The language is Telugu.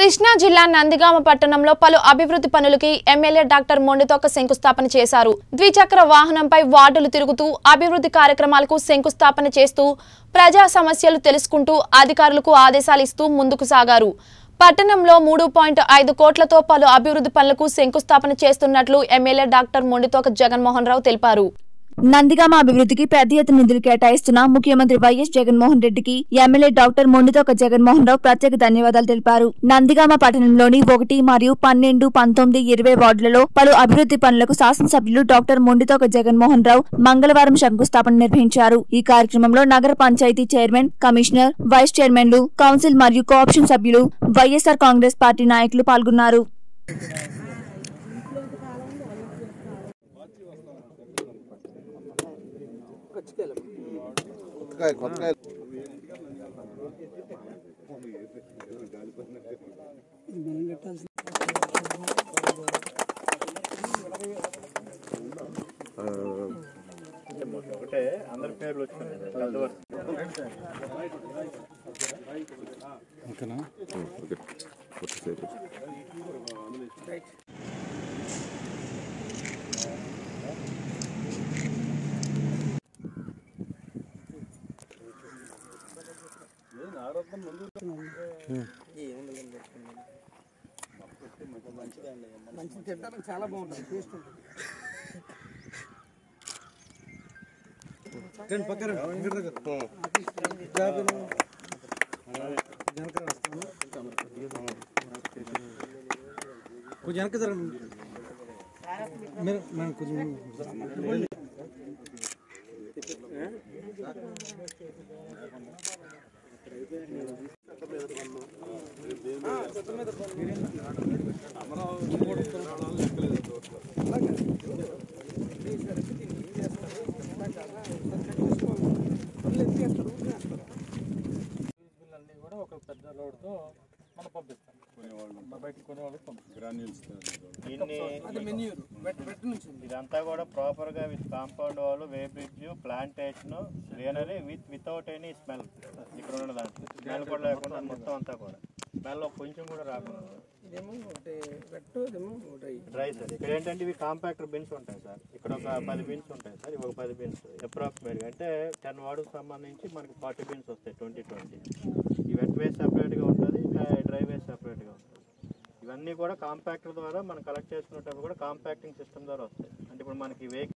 కృష్ణా జిల్లా నందిగామ పట్టణంలో పలు అభివృద్ధి పనులకి ఎమ్మెల్యే డాక్టర్ మొండితోక శంకుస్థాపన చేశారు ద్విచక్ర వాహనంపై వార్డులు తిరుగుతూ అభివృద్ధి కార్యక్రమాలకు శంకుస్థాపన చేస్తూ ప్రజా సమస్యలు తెలుసుకుంటూ అధికారులకు ఆదేశాలు ఇస్తూ ముందుకు సాగారు పట్టణంలో మూడు పాయింట్ ఐదు కోట్లతో పలు అభివృద్ధి పనులకు శంకుస్థాపన చేస్తున్నట్లు ఎమ్మెల్యే డాక్టర్ మొండితోక జగన్మోహన్ రావు తెలిపారు నందిగామ అభివృద్ధికి పెద్ద ఎత్తున నిధులు కేటాయిస్తున్న ముఖ్యమంత్రి వైఎస్ జగన్మోహన్ రెడ్డికి ఎమ్మెల్యే డాక్టర్ మొండితోక జగన్మోహన్ రావు ప్రత్యేక ధన్యవాదాలు తెలిపారు నందిగామ పట్టణంలోని ఒకటి మరియు పన్నెండు పంతొమ్మిది ఇరవై వార్డులలో పలు అభివృద్ధి పనులకు శాసనసభ్యులు డాక్టర్ మొండితోక జగన్మోహన్ రావు మంగళవారం శంకుస్థాపన నిర్వహించారు ఈ కార్యక్రమంలో నగర పంచాయతీ చైర్మన్ కమిషనర్ వైస్ చైర్మన్లు కౌన్సిల్ మరియు కోఆప్షన్ సభ్యులు వైఎస్ఆర్ కాంగ్రెస్ పార్టీ నాయకులు పాల్గొన్నారు కొత్తకాయ కొత్తకాయ ఒకటే అందరి పేర్లు వచ్చినాయి పెద్ద వరుస. కొంచెం వెనక్కి జరగండి మీరు మనం కొంచెం అన్నీ కూడా ఒక పెద్ద రోడ్తో మనం పంపిస్తాం బయట కొనేవాళ్ళకి పంపిస్తాం ఇదంతా కూడా ప్రాపర్ గా విత్ కాంపౌండ్ వాళ్ళు weighbridge plantation greenery with without any smell ఇక్కడ ఉన్న దాంట్లో స్మెల్ కూడా లేకుండా మొత్తం అంతా కూడా స్మెల్ కొంచెం కూడా రాకుండా డ్రై సార్ ఇక్కడ ఏంటంటే ఇవి కాంపాక్టర్ బిన్స్ ఉంటాయి సార్ ఇక్కడ ఒక పది బిన్స్ ఉంటాయి సార్ ఇవి ఒక పది బిన్స్ అప్రాక్సిమేట్గా అంటే టెన్ వార్డుకు సంబంధించి మనకి ఫార్టీ బిన్స్ వస్తాయి ట్వంటీ ట్వంటీ ఈ వెట్ వేస్ట్ సపరేట్గా ఉంటుంది ఇంకా డ్రై వేస్ట్ సపరేట్గా ఉంటుంది ఇవన్నీ కూడా కాంపాక్టర్ ద్వారా మనం కలెక్ట్ చేసుకునేటప్పుడు కూడా కాంపాక్టింగ్ సిస్టమ్ ద్వారా వస్తాయి అంటే ఇప్పుడు మనకి వెహికల్